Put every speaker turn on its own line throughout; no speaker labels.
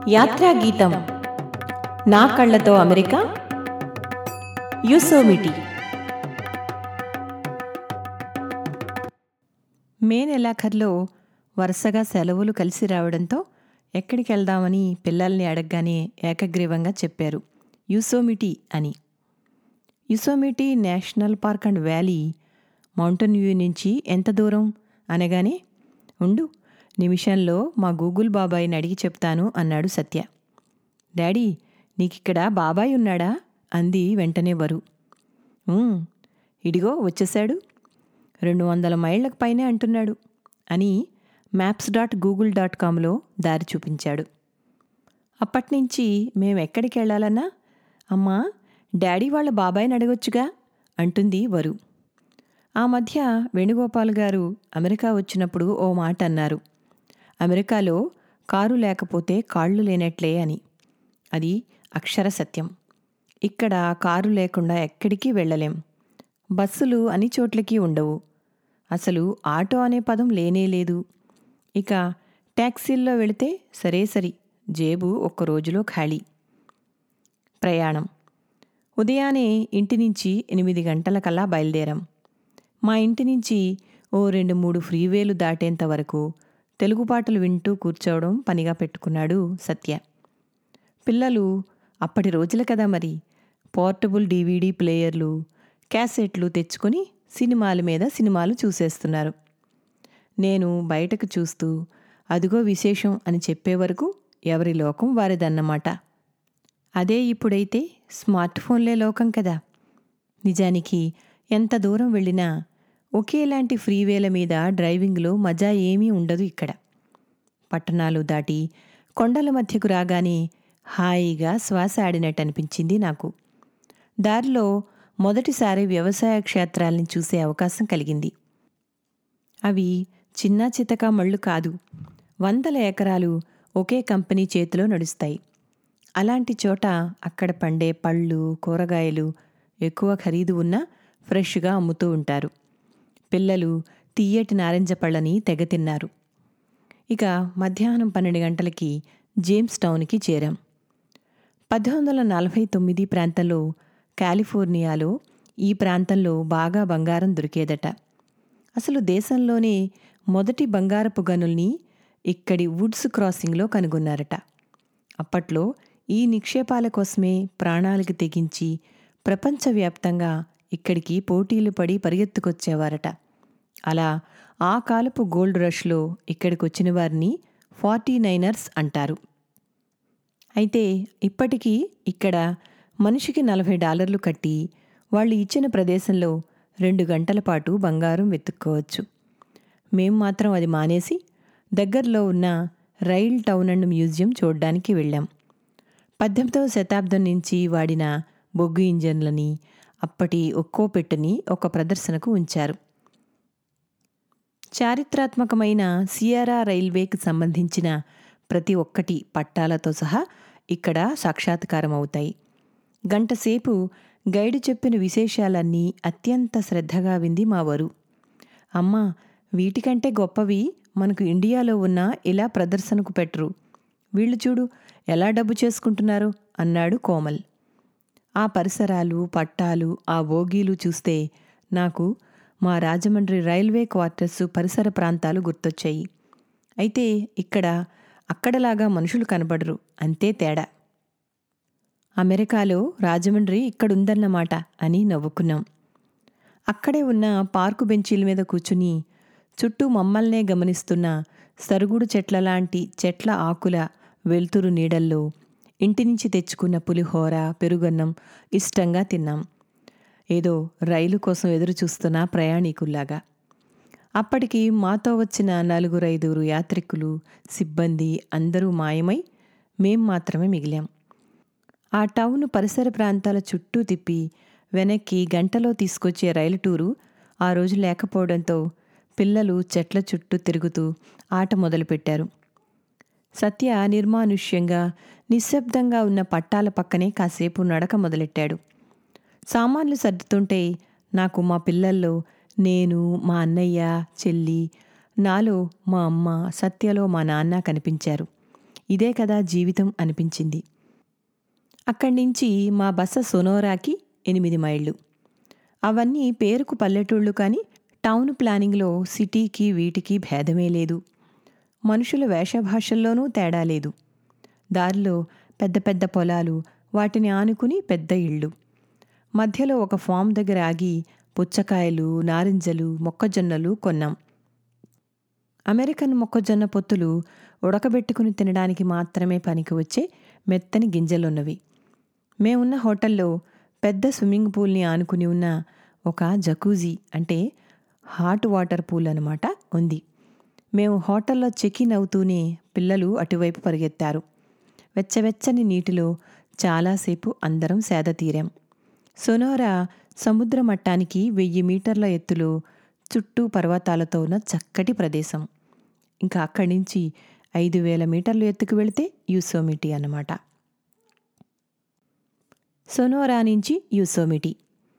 యాత్రా గీతం నా కళ్ళతో అమెరికా యూసోమిటి మే నెలాఖరులో వరుసగా సెలవులు కలిసి రావడంతో ఎక్కడికి వెళ్దామని పిల్లల్ని అడగగానే ఏకగ్రీవంగా చెప్పారు యూసోమిటి అని Yosemite National Park and Valley Mountain View నుంచి ఎంత దూరం అనగానే ఉండు నిమిషంలో మా గూగుల్ బాబాయ్ని అడిగి చెప్తాను అన్నాడు సత్య డాడీ నీకిక్కడ బాబాయ్ ఉన్నాడా అంది వెంటనే వరు "ఉమ్, ఇడిగో వచ్చేశాడు రెండు వందల మైళ్ళకు పైనే అంటున్నాడు అని మ్యాప్స్ డాట్ గూగుల్ డాట్ కామ్లో దారి చూపించాడు అప్పట్నుంచి మేము ఎక్కడికి వెళ్ళాలన్నా అమ్మా డాడీ వాళ్ళ బాబాయ్ని అడగొచ్చుగా అంటుంది వరు ఆ మధ్య వేణుగోపాల్ గారు అమెరికా వచ్చినప్పుడు ఓ మాట అన్నారు అమెరికాలో కారు లేకపోతే కాళ్ళు లేనట్లే అని అది అక్షర సత్యం ఇక్కడ కారు లేకుండా ఎక్కడికి వెళ్ళలేం బస్సులు అన్ని చోట్లకి ఉండవు అసలు ఆటో అనే పదం లేనే లేదు ఇక ట్యాక్సీల్లో వెళితే సరే సరి జేబు ఒక్క రోజులో ఖాళీ ప్రయాణం ఉదయాన్నే ఇంటి నుంచి ఎనిమిది గంటలకల్లా బయలుదేరాం మా ఇంటి నుంచి ఓ రెండు మూడు ఫ్రీవేలు దాటేంత వరకు తెలుగు పాటలు వింటూ కూర్చోవడం పనిగా పెట్టుకున్నాడు సత్య పిల్లలు అప్పటి రోజుల కదా మరి పోర్టబుల్ డీవీడీ ప్లేయర్లు క్యాసెట్లు తెచ్చుకొని సినిమాల మీద సినిమాలు చూసేస్తున్నారు నేను బయటకు చూస్తూ అదిగో విశేషం అని చెప్పే వరకు ఎవరి లోకం వారిదన్నమాట అదే ఇప్పుడైతే స్మార్ట్ ఫోన్లే లోకం కదా నిజానికి ఎంత దూరం వెళ్ళినా ఒకేలాంటి ఫ్రీవేల మీద డ్రైవింగ్లో మజా ఏమీ ఉండదు ఇక్కడ పట్టణాలు దాటి కొండల మధ్యకు రాగానే హాయిగా శ్వాస ఆడినట్టు అనిపించింది నాకు దారిలో మొదటిసారి వ్యవసాయ క్షేత్రాల్ని చూసే అవకాశం కలిగింది అవి చిన్న చితక మళ్ళు కాదు వందల ఎకరాలు ఒకే కంపెనీ చేతిలో నడుస్తాయి అలాంటి చోట అక్కడ పండే పళ్ళు కూరగాయలు ఎక్కువ ఖరీదు ఉన్నా ఫ్రెష్గా అమ్ముతూ ఉంటారు పిల్లలు తీయటి నారింజ పళ్ళని తెగ తిన్నారు ఇక మధ్యాహ్నం పన్నెండు గంటలకి జేమ్స్ టౌన్కి చేరాం పద్దెనిమిది వందల నలభై తొమ్మిది ప్రాంతంలో కాలిఫోర్నియాలో ఈ ప్రాంతంలో బాగా బంగారం దొరికేదట అసలు దేశంలోనే మొదటి బంగారపు గనుల్ని ఇక్కడి వుడ్స్ క్రాసింగ్లో కనుగొన్నారట అప్పట్లో ఈ నిక్షేపాల కోసమే ప్రాణాలకు తెగించి ప్రపంచవ్యాప్తంగా ఇక్కడికి పోటీలు పడి పరిగెత్తుకొచ్చేవారట అలా ఆ కాలపు గోల్డ్ రష్లో ఇక్కడికి వచ్చిన వారిని ఫార్టీ నైనర్స్ అంటారు అయితే ఇప్పటికీ ఇక్కడ మనిషికి నలభై డాలర్లు కట్టి వాళ్ళు ఇచ్చిన ప్రదేశంలో రెండు గంటల పాటు బంగారం వెతుక్కోవచ్చు మేం మాత్రం అది మానేసి దగ్గరలో ఉన్న రైల్ టౌన్ అండ్ మ్యూజియం చూడడానికి వెళ్ళాం పద్దెనిమిదవ శతాబ్దం నుంచి వాడిన బొగ్గు ఇంజన్లని అప్పటి ఒక్కో పెట్టెని ఒక ప్రదర్శనకు ఉంచారు చారిత్రాత్మకమైన సియారా రైల్వేకి సంబంధించిన ప్రతి ఒక్కటి పట్టాలతో సహా ఇక్కడ సాక్షాత్కారం అవుతాయి గంటసేపు గైడు చెప్పిన విశేషాలన్నీ అత్యంత శ్రద్ధగా వింది మా వరు అమ్మా వీటికంటే గొప్పవి మనకు ఇండియాలో ఉన్న ఇలా ప్రదర్శనకు పెట్టరు వీళ్ళు చూడు ఎలా డబ్బు చేసుకుంటున్నారు అన్నాడు కోమల్ ఆ పరిసరాలు పట్టాలు ఆ బోగీలు చూస్తే నాకు మా రాజమండ్రి రైల్వే క్వార్టర్స్ పరిసర ప్రాంతాలు గుర్తొచ్చాయి అయితే ఇక్కడ అక్కడలాగా మనుషులు కనబడరు అంతే తేడా అమెరికాలో రాజమండ్రి ఇక్కడుందన్నమాట అని నవ్వుకున్నాం అక్కడే ఉన్న పార్కు బెంచీల మీద కూర్చుని చుట్టూ మమ్మల్నే గమనిస్తున్న సరుగుడు చెట్ల లాంటి చెట్ల ఆకుల వెలుతురు నీడల్లో ఇంటి నుంచి తెచ్చుకున్న పులిహోర పెరుగన్నం ఇష్టంగా తిన్నాం ఏదో రైలు కోసం ఎదురు చూస్తున్న ప్రయాణికుల్లాగా అప్పటికి మాతో వచ్చిన నలుగురు ఐదుగురు యాత్రికులు సిబ్బంది అందరూ మాయమై మేం మాత్రమే మిగిలాం ఆ టౌన్ పరిసర ప్రాంతాల చుట్టూ తిప్పి వెనక్కి గంటలో తీసుకొచ్చే రైలు టూరు ఆ రోజు లేకపోవడంతో పిల్లలు చెట్ల చుట్టూ తిరుగుతూ ఆట మొదలుపెట్టారు సత్య నిర్మానుష్యంగా నిశ్శబ్దంగా ఉన్న పట్టాల పక్కనే కాసేపు నడక మొదలెట్టాడు సామాన్లు సర్దుతుంటే నాకు మా పిల్లల్లో నేను మా అన్నయ్య చెల్లి నాలో మా అమ్మ సత్యలో మా నాన్న కనిపించారు ఇదే కదా జీవితం అనిపించింది అక్కడి నుంచి మా బస సొనోరాకి ఎనిమిది మైళ్ళు అవన్నీ పేరుకు పల్లెటూళ్ళు కానీ టౌన్ ప్లానింగ్లో సిటీకి వీటికి భేదమే లేదు మనుషుల వేషభాషల్లోనూ తేడా లేదు దారిలో పెద్ద పెద్ద పొలాలు వాటిని ఆనుకుని పెద్ద ఇళ్ళు మధ్యలో ఒక ఫామ్ దగ్గర ఆగి పుచ్చకాయలు నారింజలు మొక్కజొన్నలు కొన్నాం అమెరికన్ మొక్కజొన్న పొత్తులు ఉడకబెట్టుకుని తినడానికి మాత్రమే పనికి వచ్చే మెత్తని గింజలున్నవి మేమున్న హోటల్లో పెద్ద స్విమ్మింగ్ పూల్ని ఆనుకుని ఉన్న ఒక జకూజీ అంటే హాట్ వాటర్ పూల్ అనమాట ఉంది మేము హోటల్లో చెక్ ఇన్ అవుతూనే పిల్లలు అటువైపు పరిగెత్తారు వెచ్చవెచ్చని నీటిలో చాలాసేపు అందరం సేద తీరాం సొనోరా సముద్ర మట్టానికి వెయ్యి మీటర్ల ఎత్తులో చుట్టూ పర్వతాలతో ఉన్న చక్కటి ప్రదేశం ఇంకా అక్కడి నుంచి ఐదు వేల మీటర్లు ఎత్తుకు వెళితే యూసోమిటి అన్నమాట సొనోరా నుంచి యూసోమిటి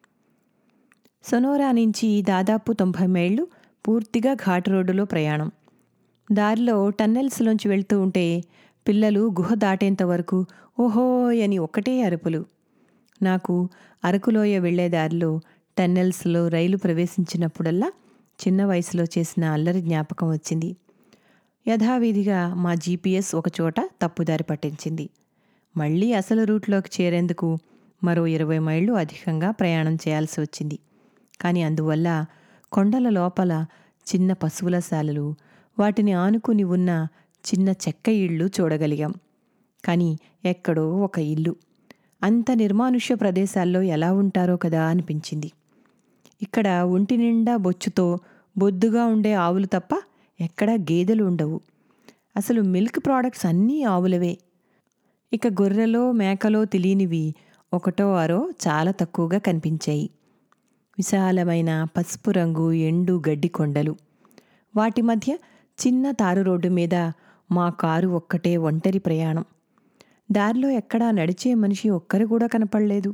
సొనోరా నుంచి దాదాపు తొంభై మైళ్ళు పూర్తిగా ఘాట్ రోడ్డులో ప్రయాణం దారిలో టన్నెల్స్లోంచి వెళ్తూ ఉంటే పిల్లలు గుహ దాటేంత వరకు ఓహో అని ఒక్కటే అరుపులు నాకు అరకులోయ వెళ్లే దారిలో టన్నెల్స్లో రైలు ప్రవేశించినప్పుడల్లా చిన్న వయసులో చేసిన అల్లరి జ్ఞాపకం వచ్చింది యథావిధిగా మా జీపీఎస్ ఒకచోట తప్పుదారి పట్టించింది మళ్ళీ అసలు రూట్లోకి చేరేందుకు మరో ఇరవై మైళ్ళు అధికంగా ప్రయాణం చేయాల్సి వచ్చింది కానీ అందువల్ల కొండల లోపల చిన్న పశువుల శాలలు వాటిని ఆనుకుని ఉన్న చిన్న చెక్క ఇళ్ళు చూడగలిగాం కానీ ఎక్కడో ఒక ఇల్లు అంత నిర్మానుష్య ప్రదేశాల్లో ఎలా ఉంటారో కదా అనిపించింది ఇక్కడ ఒంటి నిండా బొచ్చుతో బొద్దుగా ఉండే ఆవులు తప్ప ఎక్కడా గేదెలు ఉండవు అసలు మిల్క్ ప్రోడక్ట్స్ అన్నీ ఆవులవే ఇక గొర్రెలో మేకలో తెలియనివి ఒకటో ఆరో చాలా తక్కువగా కనిపించాయి విశాలమైన పసుపు రంగు ఎండు గడ్డి కొండలు వాటి మధ్య చిన్న తారు రోడ్డు మీద మా కారు ఒక్కటే ఒంటరి ప్రయాణం దారిలో ఎక్కడా నడిచే మనిషి ఒక్కరు కూడా కనపడలేదు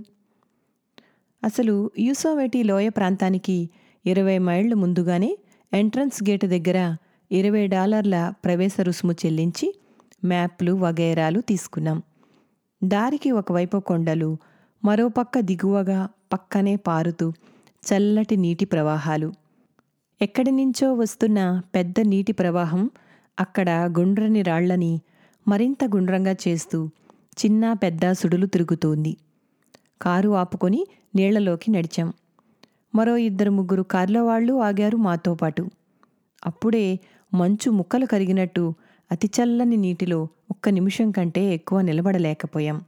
అసలు యూసోవేటి లోయ ప్రాంతానికి ఇరవై మైళ్ళు ముందుగానే ఎంట్రన్స్ గేటు దగ్గర ఇరవై డాలర్ల ప్రవేశ రుసుము చెల్లించి మ్యాప్లు వగైరాలు తీసుకున్నాం దారికి ఒకవైపు కొండలు మరోపక్క దిగువగా పక్కనే పారుతూ చల్లటి నీటి ప్రవాహాలు ఎక్కడి నుంచో వస్తున్న పెద్ద నీటి ప్రవాహం అక్కడ గుండ్రని రాళ్లని మరింత గుండ్రంగా చేస్తూ చిన్న పెద్ద సుడులు తిరుగుతోంది కారు ఆపుకొని నీళ్లలోకి నడిచాం మరో ఇద్దరు ముగ్గురు కార్ల వాళ్ళు ఆగారు మాతో పాటు అప్పుడే మంచు ముక్కలు కరిగినట్టు అతి చల్లని నీటిలో ఒక్క నిమిషం కంటే ఎక్కువ నిలబడలేకపోయాం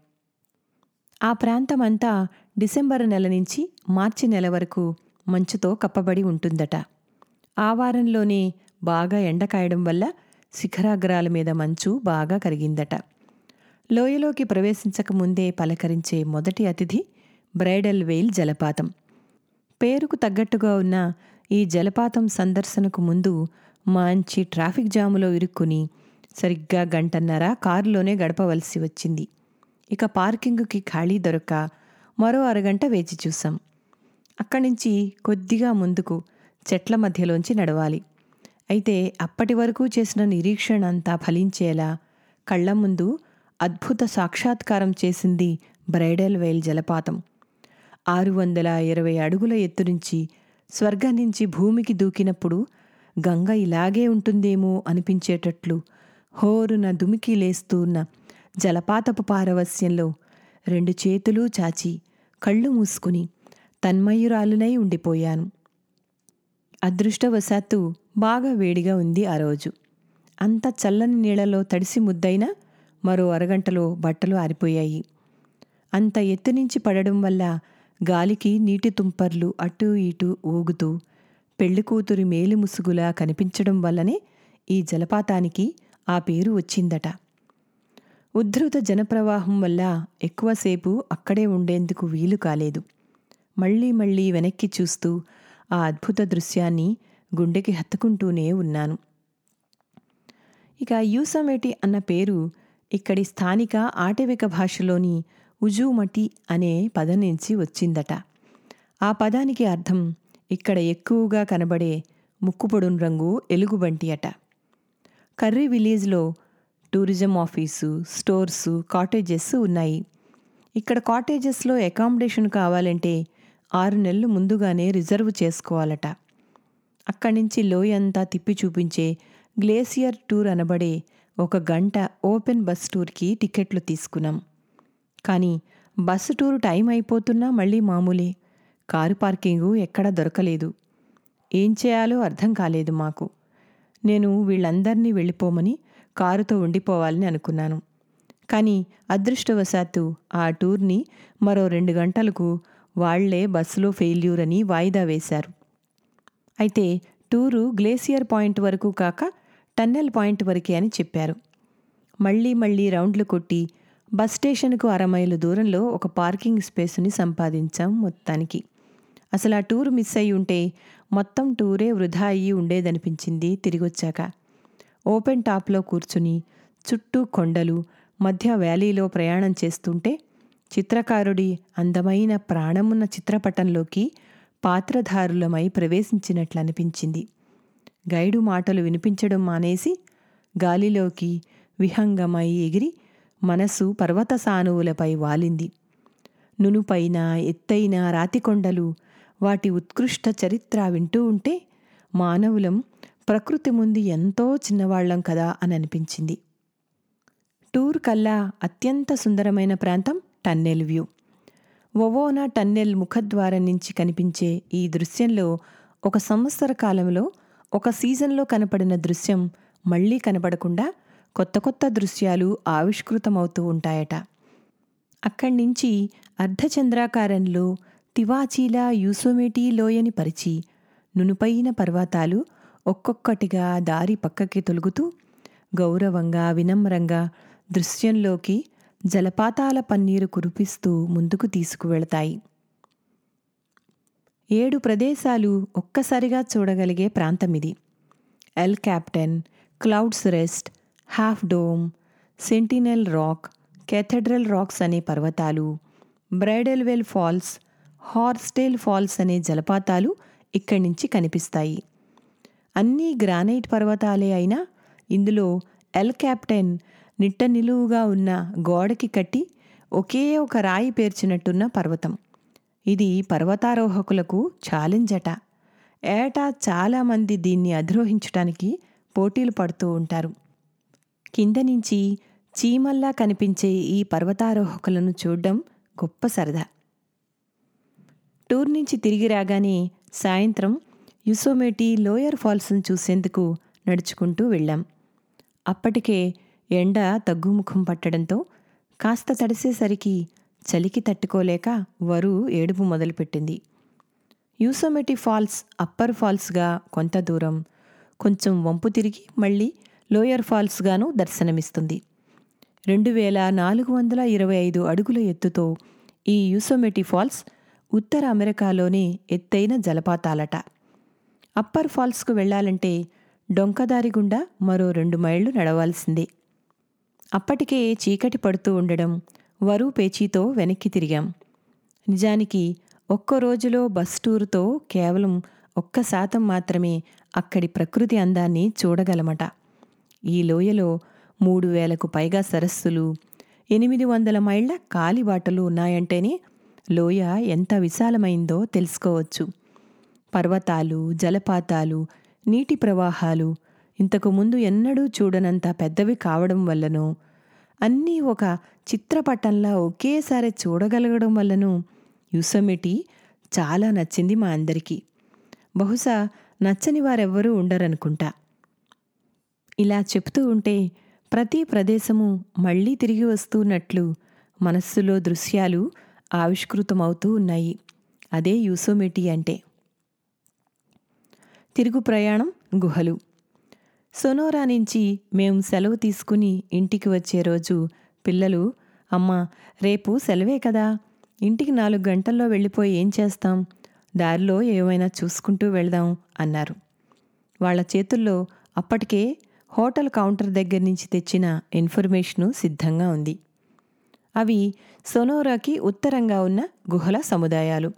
ఆ ప్రాంతం అంతా డిసెంబర్ నెల నుంచి మార్చి నెల వరకు మంచుతో కప్పబడి ఉంటుందట ఆ వారంలోనే బాగా ఎండ కాయడం వల్ల శిఖరాగ్రాల మీద మంచు బాగా కరిగిందట లోయలోకి ప్రవేశించక ముందే పలకరించే మొదటి అతిథి బ్రైడల్ వెయిల్ జలపాతం పేరుకు తగ్గట్టుగా ఉన్న ఈ జలపాతం సందర్శనకు ముందు మంచి ట్రాఫిక్ జాములో ఇరుక్కుని సరిగ్గా గంటన్నర కారులోనే గడపవలసి వచ్చింది ఇక పార్కింగ్కి ఖాళీ దొరక్క మరో అరగంట వేచి చూసాం అక్కడి నుంచి కొద్దిగా ముందుకు చెట్ల మధ్యలోంచి నడవాలి అయితే అప్పటి వరకు చేసిన నిరీక్షణ అంతా ఫలించేలా కళ్ల ముందు అద్భుత సాక్షాత్కారం చేసింది బ్రైడల్ వెయిల్ జలపాతం ఆరు వందల ఇరవై అడుగుల ఎత్తు నుంచి స్వర్గం నుంచి భూమికి దూకినప్పుడు గంగ ఇలాగే ఉంటుందేమో అనిపించేటట్లు హోరున దుమికి లేస్తూన్న జలపాతపు పారవస్యంలో రెండు చేతులు చాచి కళ్ళు మూసుకుని తన్మయురాలునై ఉండిపోయాను అదృష్టవశాత్తు బాగా వేడిగా ఉంది ఆ రోజు అంత చల్లని నీళ్లలో తడిసి ముద్దైనా మరో అరగంటలో బట్టలు ఆరిపోయాయి అంత ఎత్తు నుంచి పడడం వల్ల గాలికి నీటి తుంపర్లు అటూ ఇటూ ఊగుతూ పెళ్లి కూతురి మేలి ముసుగులా కనిపించడం వల్లనే ఈ జలపాతానికి ఆ పేరు వచ్చిందట ఉద్ధృత జనప్రవాహం వల్ల ఎక్కువసేపు అక్కడే ఉండేందుకు వీలు కాలేదు మళ్ళీ మళ్ళీ వెనక్కి చూస్తూ ఆ అద్భుత దృశ్యాన్ని గుండెకి హత్తుకుంటూనే ఉన్నాను ఇక యూసమేటి అన్న పేరు ఇక్కడి స్థానిక ఆటవిక భాషలోని ఉజూమటి అనే పదం నుంచి వచ్చిందట ఆ పదానికి అర్థం ఇక్కడ ఎక్కువగా కనబడే ముక్కుపొడున్ రంగు ఎలుగుబంటి అట కర్రీ విలేజ్లో టూరిజం ఆఫీసు స్టోర్సు కాటేజెస్ ఉన్నాయి ఇక్కడ కాటేజెస్లో అకామిడేషన్ కావాలంటే ఆరు నెలలు ముందుగానే రిజర్వ్ చేసుకోవాలట అక్కడి నుంచి లోయంతా తిప్పి చూపించే గ్లేసియర్ టూర్ అనబడే ఒక గంట ఓపెన్ బస్ టూర్కి టికెట్లు తీసుకున్నాం కానీ బస్సు టూర్ టైం అయిపోతున్నా మళ్ళీ మామూలే కారు పార్కింగు ఎక్కడా దొరకలేదు ఏం చేయాలో అర్థం కాలేదు మాకు నేను వీళ్ళందరినీ వెళ్ళిపోమని కారుతో ఉండిపోవాలని అనుకున్నాను కానీ అదృష్టవశాత్తు ఆ టూర్ని మరో రెండు గంటలకు వాళ్లే బస్సులో ఫెయిల్యూర్ అని వాయిదా వేశారు అయితే టూరు గ్లేసియర్ పాయింట్ వరకు కాక టన్నెల్ పాయింట్ వరకే అని చెప్పారు మళ్ళీ మళ్ళీ రౌండ్లు కొట్టి బస్ స్టేషన్కు అర మైలు దూరంలో ఒక పార్కింగ్ స్పేస్ని సంపాదించాం మొత్తానికి అసలు ఆ టూర్ మిస్ అయి ఉంటే మొత్తం టూరే వృధా అయ్యి ఉండేదనిపించింది తిరిగొచ్చాక ఓపెన్ టాప్లో కూర్చుని చుట్టూ కొండలు మధ్య వ్యాలీలో ప్రయాణం చేస్తుంటే చిత్రకారుడి అందమైన ప్రాణమున్న చిత్రపటంలోకి పాత్రధారులమై ప్రవేశించినట్లు అనిపించింది గైడు మాటలు వినిపించడం మానేసి గాలిలోకి విహంగమై ఎగిరి మనసు పర్వత సానువులపై వాలింది నునుపైన ఎత్తైన రాతికొండలు వాటి ఉత్కృష్ట చరిత్ర వింటూ ఉంటే మానవులం ప్రకృతి ముందు ఎంతో చిన్నవాళ్లం కదా అని అనిపించింది టూర్ కల్లా అత్యంత సుందరమైన ప్రాంతం టన్నెల్ వ్యూ ఒవోనా టన్నెల్ ముఖద్వారం నుంచి కనిపించే ఈ దృశ్యంలో ఒక సంవత్సర కాలంలో ఒక సీజన్లో కనపడిన దృశ్యం మళ్ళీ కనపడకుండా కొత్త కొత్త దృశ్యాలు ఆవిష్కృతమవుతూ ఉంటాయట అక్కడి నుంచి అర్ధచంద్రాకారంలో తివాచీలా యూసోమేటీ లోయని పరిచి నునుపైన పర్వతాలు ఒక్కొక్కటిగా దారి పక్కకి తొలుగుతూ గౌరవంగా వినమ్రంగా దృశ్యంలోకి జలపాతాల పన్నీరు కురిపిస్తూ ముందుకు తీసుకువెళతాయి ఏడు ప్రదేశాలు ఒక్కసారిగా చూడగలిగే ప్రాంతం ఇది El Capitan Clouds Rest Half Dome Sentinel Rock Cathedral Rocks అనే పర్వతాలు బ్రైడల్వెల్ ఫాల్స్ హార్స్టేల్ ఫాల్స్ అనే జలపాతాలు ఇక్కడి నుంచి కనిపిస్తాయి అన్నీ గ్రానైట్ పర్వతాలే అయినా ఇందులో ఎల్ క్యాప్టెన్ నిట్ట నిలువుగా ఉన్న గోడకి కట్టి ఒకే ఒక రాయి పేర్చినట్టున్న పర్వతం ఇది పర్వతారోహకులకు ఛాలెంజ్ అట ఏటా చాలామంది దీన్ని అధిరోహించడానికి పోటీలు పడుతూ ఉంటారు కింద నుంచి చీమల్లా కనిపించే ఈ పర్వతారోహకులను చూడడం గొప్ప సరదా టూర్ నుంచి తిరిగి రాగానే సాయంత్రం యుసోమేటి లోయర్ ఫాల్స్ను చూసేందుకు నడుచుకుంటూ వెళ్ళాం అప్పటికే ఎండ తగ్గుముఖం పట్టడంతో కాస్త తడిసేసరికి చలికి తట్టుకోలేక వరు ఏడుపు మొదలుపెట్టింది యూసోమెటి ఫాల్స్ అప్పర్ ఫాల్స్గా కొంత దూరం కొంచెం వంపు తిరిగి మళ్ళీ లోయర్ ఫాల్స్గాను దర్శనమిస్తుంది రెండు వేల నాలుగు వందల ఇరవై ఐదు అడుగుల ఎత్తుతో ఈ యూసోమెటి ఫాల్స్ ఉత్తర అమెరికాలోనే ఎత్తైన జలపాతాలట అప్పర్ ఫాల్స్కు వెళ్ళాలంటే డొంకదారి గుండా మరో రెండు మైళ్ళు నడవాల్సిందే అప్పటికే చీకటి పడుతూ ఉండడం వరు పేచీతో వెనక్కి తిరిగాం నిజానికి ఒక్క రోజులో బస్ టూరుతో కేవలం ఒక్క శాతం మాత్రమే అక్కడి ప్రకృతి అందాన్ని చూడగలమట ఈ లోయలో మూడు వేలకు పైగా సరస్సులు ఎనిమిది వందల మైళ్ళ కాలిబాటలు ఉన్నాయంటేనే లోయ ఎంత విశాలమైందో తెలుసుకోవచ్చు పర్వతాలు జలపాతాలు నీటి ప్రవాహాలు ఇంతకు ముందు ఎన్నడూ చూడనంత పెద్దవి కావడం వల్లనో అన్నీ ఒక చిత్రపటంలా ఒకేసారి చూడగలగడం వల్లనూ యూసమిటి చాలా నచ్చింది మా అందరికీ బహుశా నచ్చని వారెవ్వరూ ఉండరనుకుంటా ఇలా చెప్తూ ఉంటే ప్రతి ప్రదేశము మళ్ళీ తిరిగి వస్తున్నట్లు మనస్సులో దృశ్యాలు ఆవిష్కృతమవుతూ ఉన్నాయి అదే యూసోమెటి అంటే తిరుగు ప్రయాణం గుహలు సొనోరా నుంచి మేము సెలవు తీసుకుని ఇంటికి వచ్చే రోజు పిల్లలు అమ్మ రేపు సెలవే కదా ఇంటికి నాలుగు గంటల్లో వెళ్ళిపోయి ఏం చేస్తాం దారిలో ఏమైనా చూసుకుంటూ వెళ్దాం అన్నారు వాళ్ళ చేతుల్లో అప్పటికే హోటల్ కౌంటర్ దగ్గర నుంచి తెచ్చిన ఇన్ఫర్మేషను సిద్ధంగా ఉంది అవి సొనోరాకి ఉత్తరంగా ఉన్న గుహల సముదాయాలు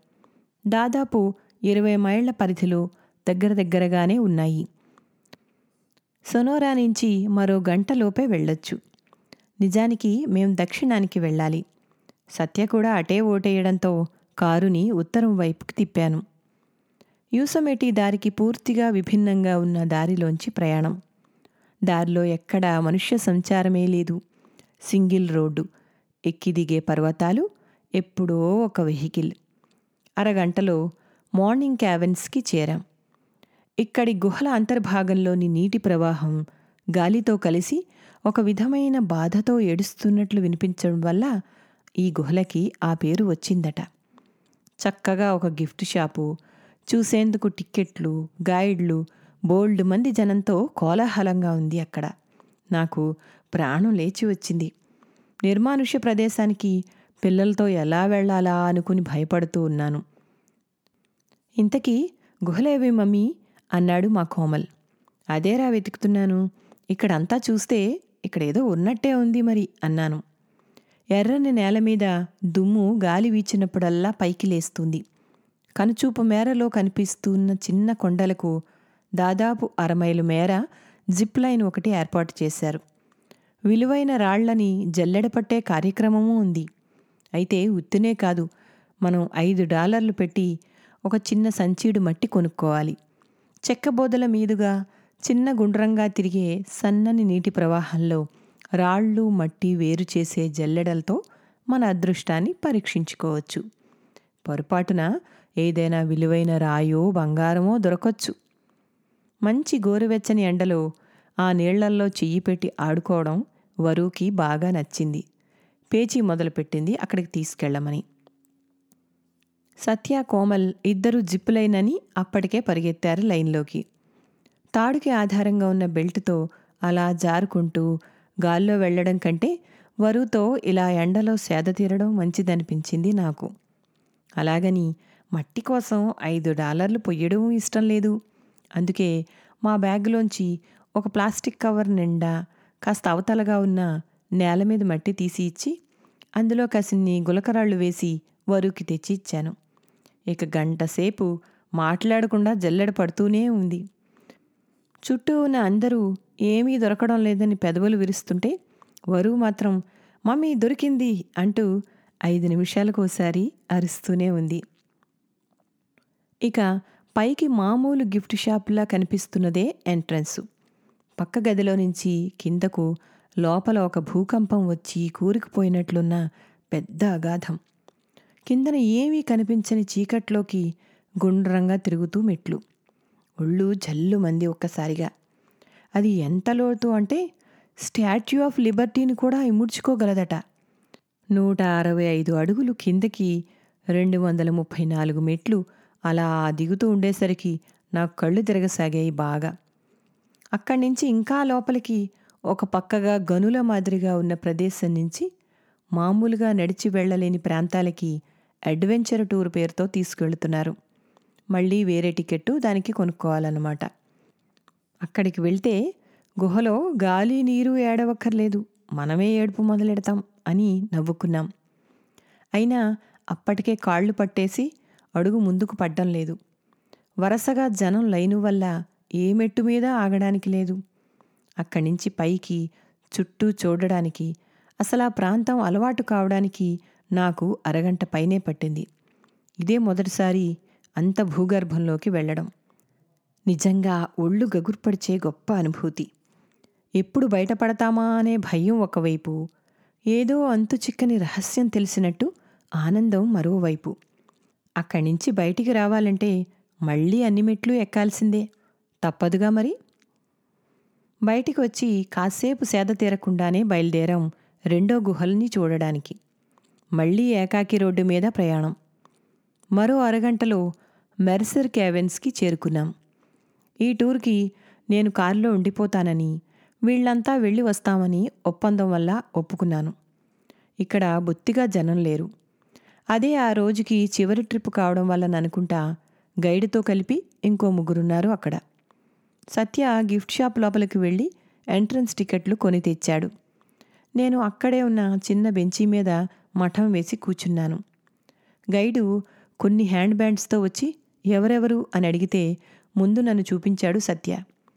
దాదాపు ఇరవై మైళ్ల పరిధిలో దగ్గర దగ్గరగానే ఉన్నాయి సొనోరా నుంచి మరో గంటలోపే వెళ్ళొచ్చు నిజానికి మేం దక్షిణానికి వెళ్ళాలి సత్య కూడా అటే ఓటేయడంతో కారుని ఉత్తరం వైపుకి తిప్పాను యూసమెటి దారికి పూర్తిగా విభిన్నంగా ఉన్న దారిలోంచి ప్రయాణం దారిలో ఎక్కడా మనుష్య సంచారమే లేదు సింగిల్ రోడ్డు ఎక్కి దిగే పర్వతాలు ఎప్పుడో ఒక వెహికల్ అరగంటలో మార్నింగ్ క్యావెన్స్కి చేరాం ఇక్కడి గుహల అంతర్భాగంలోని నీటి ప్రవాహం గాలితో కలిసి ఒక విధమైన బాధతో ఏడుస్తున్నట్లు వినిపించడం వల్ల ఈ గుహలకి ఆ పేరు వచ్చిందట చక్కగా ఒక గిఫ్ట్ షాపు చూసేందుకు టిక్కెట్లు గైడ్లు బోల్డ్ మంది జనంతో కోలాహలంగా ఉంది అక్కడ నాకు ప్రాణం లేచి వచ్చింది నిర్మానుష్య ప్రదేశానికి పిల్లలతో ఎలా వెళ్ళాలా అనుకుని భయపడుతూ ఉన్నాను ఇంతకీ గుహలేవి మమ్మీ అన్నాడు మా కోమల్ అదేరా వెతుకుతున్నాను ఇక్కడంతా చూస్తే ఇక్కడేదో ఉన్నట్టే ఉంది మరి అన్నాను ఎర్రని నేల మీద దుమ్ము గాలి వీచినప్పుడల్లా పైకి లేస్తుంది కనుచూపు మేరలో కనిపిస్తున్న చిన్న కొండలకు దాదాపు అరమైలు మేర జిప్ లైన్ ఒకటి ఏర్పాటు చేశారు విలువైన రాళ్లని జల్లెడపట్టే కార్యక్రమమూ ఉంది అయితే ఉత్తినే కాదు మనం ఐదు డాలర్లు పెట్టి ఒక చిన్న సంచీడు మట్టి కొనుక్కోవాలి చెక్కబోదల మీదుగా చిన్న గుండ్రంగా తిరిగే సన్నని నీటి ప్రవాహంలో రాళ్ళు మట్టి వేరు చేసే జల్లెడలతో మన అదృష్టాన్ని పరీక్షించుకోవచ్చు పొరపాటున ఏదైనా విలువైన రాయో బంగారమో దొరకొచ్చు మంచి గోరువెచ్చని ఎండలో ఆ నీళ్లల్లో చెయ్యి పెట్టి ఆడుకోవడం వరుకి బాగా నచ్చింది పేచీ మొదలుపెట్టింది అక్కడికి తీసుకెళ్ళమని సత్య కోమల్ ఇద్దరు జిప్పులైనని అప్పటికే పరిగెత్తారు లైన్లోకి తాడుకి ఆధారంగా ఉన్న బెల్ట్తో అలా జారుకుంటూ గాల్లో వెళ్ళడం కంటే వరుతో ఇలా ఎండలో సేద తీరడం మంచిదనిపించింది నాకు అలాగని మట్టి కోసం ఐదు డాలర్లు పొయ్యడం ఇష్టం లేదు అందుకే మా బ్యాగ్లోంచి ఒక ప్లాస్టిక్ కవర్ నిండా కాస్త అవతలగా ఉన్న నేల మీద మట్టి తీసి ఇచ్చి అందులో కసిన్ని గులకరాళ్ళు వేసి వరుకి తెచ్చి ఇచ్చాను ఇక గంట సేపు మాట్లాడకుండా జల్లెడ పడుతూనే ఉంది చుట్టూ ఉన్న అందరూ ఏమీ దొరకడం లేదని పెదవులు విరుస్తుంటే వరువు మాత్రం మమ్మీ దొరికింది అంటూ ఐదు నిమిషాలకోసారి అరుస్తూనే ఉంది ఇక పైకి మామూలు గిఫ్ట్ షాప్లా కనిపిస్తున్నదే ఎంట్రన్సు పక్క గదిలో నుంచి కిందకు లోపల ఒక భూకంపం వచ్చి కూరుకుపోయినట్లున్న పెద్ద అగాధం కిందన ఏమీ కనిపించని చీకట్లోకి గుండ్రంగా తిరుగుతూ మెట్లు ఒళ్ళు జల్లు మంది ఒక్కసారిగా అది ఎంత లోతు అంటే స్టాచ్యూ ఆఫ్ లిబర్టీని కూడా ఇముడ్చుకోగలదట నూట అరవై ఐదు అడుగులు కిందకి రెండు వందల ముప్పై నాలుగు మెట్లు అలా దిగుతూ ఉండేసరికి నాకు కళ్ళు తిరగసాగాయి బాగా అక్కడి నుంచి ఇంకా లోపలికి ఒక పక్కగా గనుల మాదిరిగా ఉన్న ప్రదేశం నుంచి మామూలుగా నడిచి వెళ్ళలేని ప్రాంతాలకి అడ్వెంచర్ టూర్ పేరుతో తీసుకెళ్తున్నారు మళ్ళీ వేరే టికెట్టు దానికి కొనుక్కోవాలన్నమాట అక్కడికి వెళ్తే గుహలో గాలి నీరు ఏడవక్కర్లేదు మనమే ఏడుపు మొదలెడతాం అని నవ్వుకున్నాం అయినా అప్పటికే కాళ్ళు పట్టేసి అడుగు ముందుకు పడ్డం లేదు వరసగా జనం లైను వల్ల ఏ మెట్టు మీద ఆగడానికి లేదు అక్కడి నుంచి పైకి చుట్టూ చూడడానికి అసలు ఆ ప్రాంతం అలవాటు కావడానికి నాకు అరగంట పైనే పట్టింది ఇదే మొదటిసారి అంత భూగర్భంలోకి వెళ్ళడం నిజంగా ఒళ్ళు గగుర్పడిచే గొప్ప అనుభూతి ఎప్పుడు బయటపడతామా అనే భయం ఒకవైపు ఏదో అంతు చిక్కని రహస్యం తెలిసినట్టు ఆనందం మరోవైపు అక్కడి నుంచి బయటికి రావాలంటే మళ్ళీ అన్ని మెట్లు ఎక్కాల్సిందే తప్పదుగా మరి బయటికి వచ్చి కాసేపు సేద తీరకుండానే బయలుదేరాం రెండో గుహల్ని చూడడానికి మళ్ళీ ఏకాకి రోడ్డు మీద ప్రయాణం మరో అరగంటలో మెర్సర్ క్యావెన్స్కి చేరుకున్నాం ఈ టూర్కి నేను కారులో ఉండిపోతానని వీళ్ళంతా వెళ్ళి వస్తామని ఒప్పందం వల్ల ఒప్పుకున్నాను ఇక్కడ బొత్తిగా జనం లేరు అదే ఆ రోజుకి చివరి ట్రిప్ కావడం వల్ల అనుకుంటా గైడ్తో కలిపి ఇంకో ముగ్గురున్నారు అక్కడ సత్య గిఫ్ట్ షాప్ లోపలికి వెళ్ళి ఎంట్రన్స్ టికెట్లు కొని తెచ్చాడు నేను అక్కడే ఉన్న చిన్న బెంచీ మీద మఠం వేసి కూర్చున్నాను గైడు కొన్ని హ్యాండ్ బ్యాండ్స్తో వచ్చి ఎవరెవరు అని అడిగితే ముందు నన్ను చూపించాడు సత్య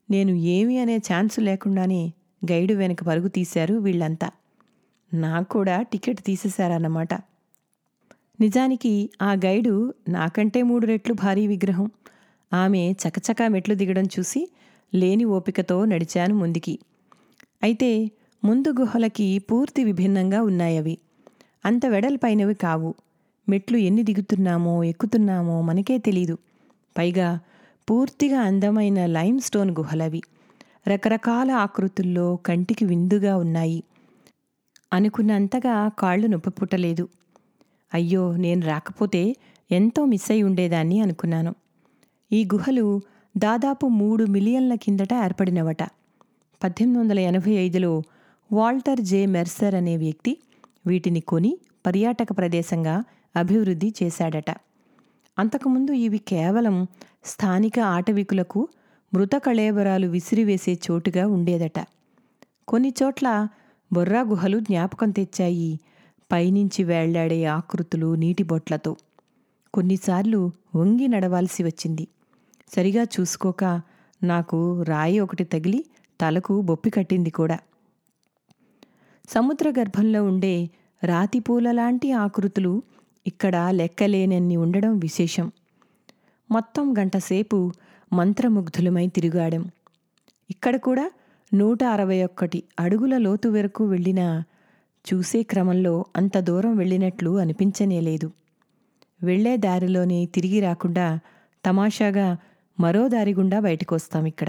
నేను ఏమి అనే ఛాన్స్ లేకుండానే గైడు వెనక పరుగు తీశారు వీళ్ళంతా నాకు కూడా టికెట్ తీసేశారన్నమాట నిజానికి ఆ గైడు నాకంటే మూడు రెట్లు భారీ విగ్రహం ఆమె చకచకా మెట్లు దిగడం చూసి లేని ఓపికతో నడిచాను ముందుకి అయితే ముందు గుహలకి పూర్తి విభిన్నంగా ఉన్నాయవి అంత వెడల్పైనవి కావు మెట్లు ఎన్ని దిగుతున్నామో ఎక్కుతున్నామో మనకే తెలీదు పైగా పూర్తిగా అందమైన లైమ్ స్టోన్ గుహలవి రకరకాల ఆకృతుల్లో కంటికి విందుగా ఉన్నాయి అనుకున్నంతగా కాళ్ళు నొప్పి పుట్టలేదు అయ్యో నేను రాకపోతే ఎంతో మిస్ అయి ఉండేదాన్ని అనుకున్నాను ఈ గుహలు దాదాపు మూడు మిలియన్ల కిందట ఏర్పడినవట పద్దెనిమిది వందల ఎనభై ఐదులో వాల్టర్ జే మెర్సర్ అనే వ్యక్తి వీటిని కొని పర్యాటక ప్రదేశంగా అభివృద్ధి చేశాడట అంతకుముందు ఇవి కేవలం స్థానిక ఆటవికులకు మృత కళేబరాలు విసిరివేసే చోటుగా ఉండేదట కొన్ని చోట్ల బొర్రా గుహలు జ్ఞాపకం తెచ్చాయి పైనుంచి వేళ్లాడే ఆకృతులు నీటి బొట్లతో కొన్నిసార్లు వంగి నడవాల్సి వచ్చింది సరిగా చూసుకోక నాకు రాయి ఒకటి తగిలి తలకు బొప్పి కట్టింది కూడా సముద్ర గర్భంలో ఉండే రాతిపూల లాంటి ఆకృతులు ఇక్కడ లెక్కలేనన్ని ఉండడం విశేషం మొత్తం గంటసేపు మంత్రముగ్ధులమై తిరుగాడం ఇక్కడ కూడా నూట అరవై ఒక్కటి అడుగుల లోతు వరకు వెళ్ళినా చూసే క్రమంలో అంత దూరం వెళ్ళినట్లు అనిపించనేలేదు వెళ్లే దారిలోనే తిరిగి రాకుండా తమాషాగా మరో దారి గుండా బయటకు వస్తాం ఇక్కడ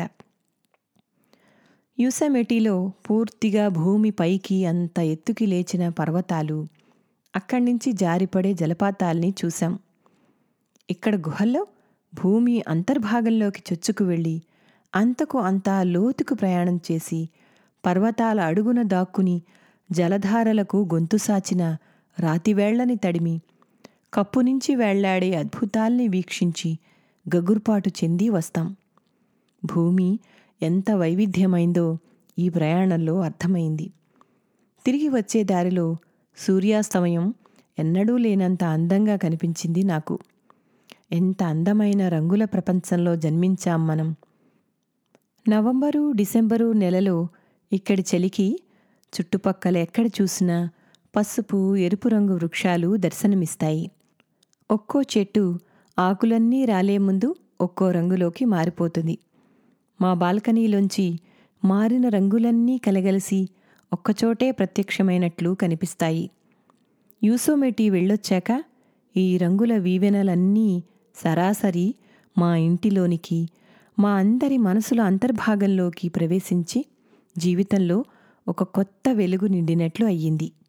యూసమెటీలో పూర్తిగా భూమి పైకి అంత ఎత్తుకి లేచిన పర్వతాలు అక్కడి నుంచి జారిపడే జలపాతాల్ని చూశాం ఇక్కడ గుహల్లో భూమి అంతర్భాగంలోకి చొచ్చుకు వెళ్ళి అంతకు అంతా లోతుకు ప్రయాణం చేసి పర్వతాల అడుగున దాక్కుని జలధారలకు గొంతు సాచిన రాతివేళ్లని తడిమి కప్పు నుంచి వేళ్లాడే అద్భుతాల్ని వీక్షించి గగుర్పాటు చెంది వస్తాం భూమి ఎంత వైవిధ్యమైందో ఈ ప్రయాణంలో అర్థమైంది తిరిగి వచ్చే దారిలో సూర్యాస్తమయం ఎన్నడూ లేనంత అందంగా కనిపించింది నాకు ఎంత అందమైన రంగుల ప్రపంచంలో జన్మించాం మనం నవంబరు డిసెంబరు నెలలో ఇక్కడి చలికి చుట్టుపక్కల ఎక్కడ చూసినా పసుపు ఎరుపు రంగు వృక్షాలు దర్శనమిస్తాయి ఒక్కో చెట్టు ఆకులన్నీ రాలే ముందు ఒక్కో రంగులోకి మారిపోతుంది మా బాల్కనీలోంచి మారిన రంగులన్నీ కలగలిసి ఒక్కచోటే ప్రత్యక్షమైనట్లు కనిపిస్తాయి యూసోమెటి వెళ్ళొచ్చాక ఈ రంగుల వీవెనలన్నీ సరాసరి మా ఇంటిలోనికి మా అందరి మనసుల అంతర్భాగంలోకి ప్రవేశించి జీవితంలో ఒక కొత్త వెలుగు నిండినట్లు అయ్యింది